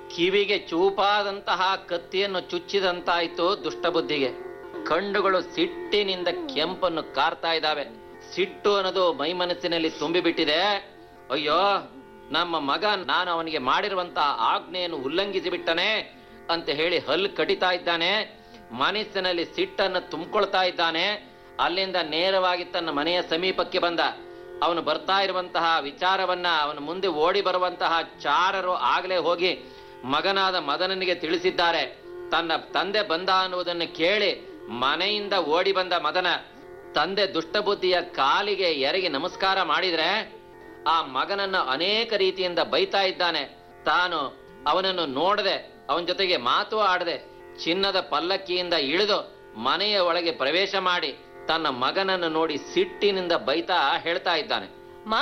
ಕಿವಿಗೆ ಚೂಪಾದಂತಹ ಕತ್ತಿಯನ್ನು ಚುಚ್ಚಿದಂತಾಯ್ತು ದುಷ್ಟಬುದ್ಧಿಗೆ ಕಣ್ಣುಗಳು ಸಿಟ್ಟಿನಿಂದ ಕೆಂಪನ್ನು ಕಾರ್ತಾ ಇದ್ದಾವೆ ಸಿಟ್ಟು ಅನ್ನೋದು ಮೈ ಮನಸ್ಸಿನಲ್ಲಿ ತುಂಬಿಬಿಟ್ಟಿದೆ ಅಯ್ಯೋ ನಮ್ಮ ಮಗ ನಾನು ಅವನಿಗೆ ಮಾಡಿರುವಂತಹ ಆಜ್ಞೆಯನ್ನು ಉಲ್ಲಂಘಿಸಿ ಬಿಟ್ಟನೆ ಅಂತ ಹೇಳಿ ಹಲ್ಲು ಕಡಿತಾ ಇದ್ದಾನೆ ಮನಸ್ಸಿನಲ್ಲಿ ಸಿಟ್ಟನ್ನು ತುಂಬಿಕೊಳ್ತಾ ಇದ್ದಾನೆ ಅಲ್ಲಿಂದ ನೇರವಾಗಿ ತನ್ನ ಮನೆಯ ಸಮೀಪಕ್ಕೆ ಬಂದ ಅವನು ಬರ್ತಾ ಇರುವಂತಹ ವಿಚಾರವನ್ನ ಅವನ ಮುಂದೆ ಓಡಿ ಬರುವಂತಹ ಚಾರರು ಆಗಲೇ ಹೋಗಿ ಮಗನಾದ ಮದನನಿಗೆ ತಿಳಿಸಿದ್ದಾರೆ ತನ್ನ ತಂದೆ ಬಂದ ಅನ್ನುವುದನ್ನು ಕೇಳಿ ಮನೆಯಿಂದ ಓಡಿ ಬಂದ ಮದನ ತಂದೆ ದುಷ್ಟಬುದ್ಧಿಯ ಕಾಲಿಗೆ ಎರಗಿ ನಮಸ್ಕಾರ ಮಾಡಿದ್ರೆ ಆ ಮಗನನ್ನ ಅನೇಕ ರೀತಿಯಿಂದ ಬೈತಾ ಇದ್ದಾನೆ ತಾನು ಅವನನ್ನು ನೋಡದೆ ಅವನ ಜೊತೆಗೆ ಮಾತು ಆಡದೆ ಚಿನ್ನದ ಪಲ್ಲಕ್ಕಿಯಿಂದ ಇಳಿದು ಮನೆಯ ಒಳಗೆ ಪ್ರವೇಶ ಮಾಡಿ ತನ್ನ ಮಗನನ್ನು ನೋಡಿ ಸಿಟ್ಟಿನಿಂದ ಬೈತಾ ಹೇಳ್ತಾ ಇದ್ದಾನೆ